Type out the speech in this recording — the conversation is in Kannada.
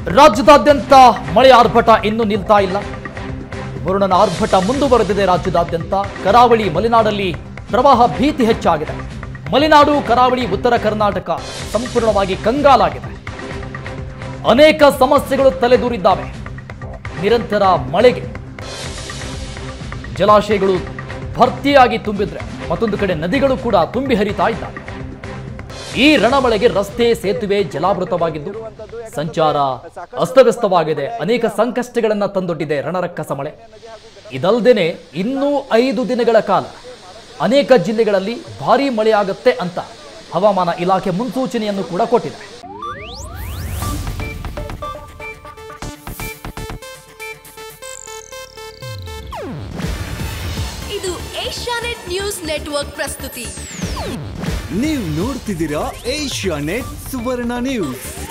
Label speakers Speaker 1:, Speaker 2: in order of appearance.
Speaker 1: ರಾಜ್ಯದಾದ್ಯಂತ ಮಳೆ ಆರ್ಭಟ ಇನ್ನೂ ನಿಲ್ತಾ ಇಲ್ಲ ವರುಣನ ಆರ್ಭಟ ಮುಂದುವರೆದಿದೆ ರಾಜ್ಯದಾದ್ಯಂತ ಕರಾವಳಿ ಮಲೆನಾಡಲ್ಲಿ ಪ್ರವಾಹ ಭೀತಿ ಹೆಚ್ಚಾಗಿದೆ ಮಲೆನಾಡು ಕರಾವಳಿ ಉತ್ತರ ಕರ್ನಾಟಕ ಸಂಪೂರ್ಣವಾಗಿ ಕಂಗಾಲಾಗಿದೆ ಅನೇಕ ಸಮಸ್ಯೆಗಳು ತಲೆದೂರಿದ್ದಾವೆ ನಿರಂತರ ಮಳೆಗೆ ಜಲಾಶಯಗಳು ಭರ್ತಿಯಾಗಿ ತುಂಬಿದ್ರೆ ಮತ್ತೊಂದು ಕಡೆ ನದಿಗಳು ಕೂಡ ತುಂಬಿ ಹರಿತಾ ಇದ್ದಾವೆ ಈ ರಣಮಳೆಗೆ ರಸ್ತೆ ಸೇತುವೆ ಜಲಾವೃತವಾಗಿದ್ದು ಸಂಚಾರ ಅಸ್ತವ್ಯಸ್ತವಾಗಿದೆ ಅನೇಕ ಸಂಕಷ್ಟಗಳನ್ನ ತಂದೊಡ್ಡಿದೆ ರಣರಕ್ಕಸ ಮಳೆ ಇದಲ್ದೇನೆ ಇನ್ನೂ ಐದು ದಿನಗಳ ಕಾಲ ಅನೇಕ ಜಿಲ್ಲೆಗಳಲ್ಲಿ ಭಾರೀ ಮಳೆಯಾಗುತ್ತೆ ಅಂತ ಹವಾಮಾನ ಇಲಾಖೆ ಮುನ್ಸೂಚನೆಯನ್ನು ಕೂಡ ಕೊಟ್ಟಿದೆ
Speaker 2: ಇದು ಏಷ್ಯಾನೆಟ್ ನ್ಯೂಸ್ ನೆಟ್ವರ್ಕ್ ಪ್ರಸ್ತುತಿ
Speaker 3: ನೀವು ನೋಡ್ತಿದ್ದೀರಾ ಏಷ್ಯಾ ನೆಟ್ ಸುವರ್ಣ ನ್ಯೂಸ್